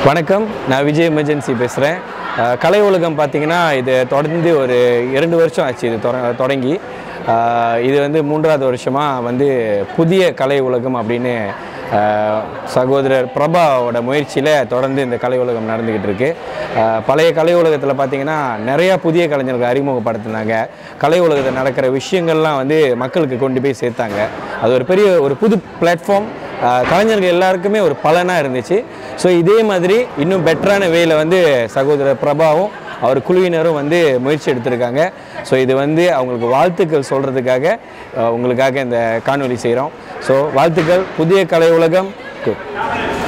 வணக்கம் நான் விஜய் எமர்ஜென்சி பேசுகிறேன் கலை உலகம் பார்த்தீங்கன்னா இது தொடர்ந்து ஒரு இரண்டு வருஷம் ஆச்சு இது தொட- தொடங்கி அஹ், இது வந்து மூன்றாவது வருஷமாக வந்து புதிய கலை உலகம் அப்படின்னு அஹ், சகோதரர் பிரபாவோட முயற்சியில் தொடர்ந்து இந்த கலை உலகம் நடந்துக்கிட்டு இருக்கு அஹ், பழைய கலை உலகத்தில் பார்த்தீங்கன்னா நிறையா புதிய கலைஞர்கள் அறிமுகப்படுத்தினாங்க கலை உலகத்தில் நடக்கிற விஷயங்கள்லாம் வந்து மக்களுக்கு கொண்டு போய் சேர்த்தாங்க அது ஒரு பெரிய ஒரு புது பிளாட்ஃபார்ம் கலைஞர்கள் எல்லாருக்குமே ஒரு பலனாக இருந்துச்சு ஸோ இதே மாதிரி இன்னும் பெட்டரான வேல வந்து சகோதரர் பிரபாவும் அவர் குழுவினரும் வந்து முயற்சி எடுத்திருக்காங்க ஸோ இது வந்து அவங்களுக்கு வாழ்த்துக்கள் சொல்கிறதுக்காக உங்களுக்காக இந்த காணொளி செய்கிறோம் ஸோ வாழ்த்துக்கள் புதிய கலை உலகம் கு-